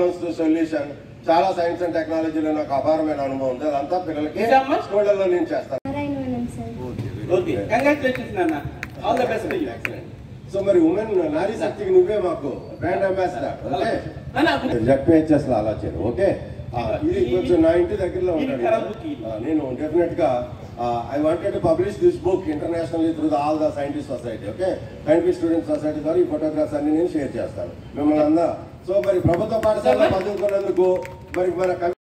Solution చాలా science and టెక్నాలజీలో నాకు అపారమైన అనుభవం ఉంది అదంతా పిల్లలకి ఇదమ్మా? స్కూళ్ళలో నేను చేస్తాను నారాయణవనం సార్ ఓకే కంగ్రాచులేషన్స్ నాన్న all the best you so మరి ఉమెన్ నారీ శక్తికి నువ్వే మాకు బ్రాండ్ అంబాసిడర్ ఓకే నాన్న జడ్పిహెచ్ఎస్ లో అలా చేయరు ఓకే ఆ, ఇది కొంచెం నా ఇంటి దగ్గరలో ఇది ఉంటాడు ఖరాబ్ బుక్ ఇది. ఆ, నేను డెఫినెట్ గా I wanted to publish this book internationally through the all the scientist society okay scientist student society ద్వారా ఈ ఫోటోగ్రాఫ్స్ అన్ని నేను షేర్ చేస్తాను మిమ్మల్ని అందా సో మరి ప్రభుత్వ పాఠశాలలో చదువుకున్నందుకు మరి మన కవి